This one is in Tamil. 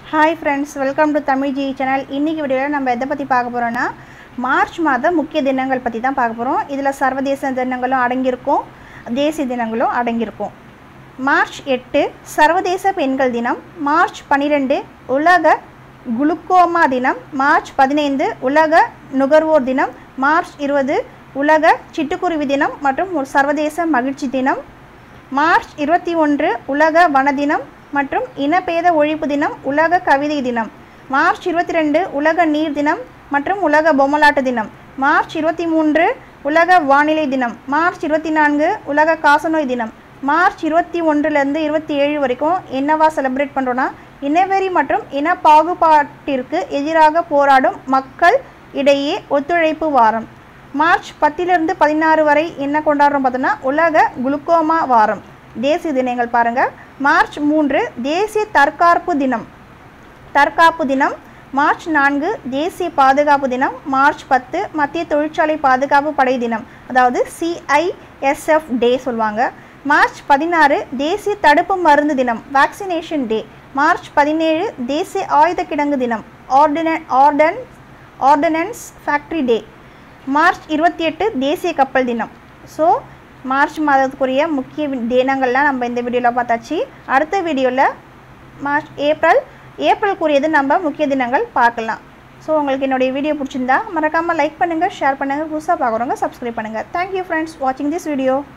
hi friends welcome to Tamil G channel இன்றைக்கி வீடியோவில் நம்ம எதை பற்றி பார்க்க போகிறோன்னா மார்ச் மாத முக்கிய தினங்கள் பற்றி தான் பார்க்க போகிறோம் இதில் சர்வதேச தினங்களும் அடங்கியிருக்கும் தேசிய தினங்களும் அடங்கியிருக்கும் மார்ச் எட்டு சர்வதேச பெண்கள் தினம் மார்ச் பன்னிரெண்டு உலக குளுக்கோமா தினம் மார்ச் பதினைந்து உலக நுகர்வோர் தினம் மார்ச் இருபது உலக சிட்டுக்குருவி தினம் மற்றும் ஒரு சர்வதேச மகிழ்ச்சி தினம் மார்ச் இருபத்தி ஒன்று உலக வன தினம் மற்றும் இனபேத ஒழிப்பு தினம் உலக கவிதை தினம் மார்ச் இருபத்தி ரெண்டு உலக நீர் தினம் மற்றும் உலக பொம்மலாட்ட தினம் மார்ச் இருபத்தி மூன்று உலக வானிலை தினம் மார்ச் இருபத்தி நான்கு உலக காசநோய் தினம் மார்ச் இருபத்தி ஒன்றுலேருந்து இருபத்தி ஏழு வரைக்கும் என்னவா செலிப்ரேட் பண்ணுறோன்னா இனவெறி மற்றும் இன பாகுபாட்டிற்கு எதிராக போராடும் மக்கள் இடையே ஒத்துழைப்பு வாரம் மார்ச் பத்திலிருந்து பதினாறு வரை என்ன கொண்டாடுறோம் பார்த்தோன்னா உலக குளுக்கோமா வாரம் தேசிய தினங்கள் பாருங்கள் மார்ச் மூன்று தேசிய தற்காப்பு தினம் தற்காப்பு தினம் மார்ச் நான்கு தேசிய பாதுகாப்பு தினம் மார்ச் பத்து மத்திய தொழிற்சாலை பாதுகாப்பு படை தினம் அதாவது சிஐஎஸ்எஃப் டே சொல்லுவாங்க மார்ச் பதினாறு தேசிய தடுப்பு மருந்து தினம் வேக்சினேஷன் டே மார்ச் பதினேழு தேசிய ஆயுத கிடங்கு தினம் ஆர்டின ஆர்டன் ஆர்டினன்ஸ் ஃபேக்ட்ரி டே மார்ச் இருபத்தி எட்டு தேசிய கப்பல் தினம் ஸோ மார்ச் மாதத்துக்குரிய முக்கிய வி- தினங்கள்லாம் நம்ம இந்த வீடியோவில் பார்த்தாச்சு அடுத்த வீடியோவில் மார்ச் ஏப்ரல் ஏப்ரலுக்குரியது நம்ம முக்கிய தினங்கள் பார்க்கலாம் ஸோ உங்களுக்கு என்னுடைய வீடியோ பிடிச்சிருந்தா மறக்காமல் லைக் பண்ணுங்கள் ஷேர் பண்ணுங்கள் புதுசாக பார்க்குறவங்க சப்ஸ்கிரைப் பண்ணுங்கள் தேங்க்யூ ஃப்ரெண்ட்ஸ் வாட்சிங் திஸ் வீடியோ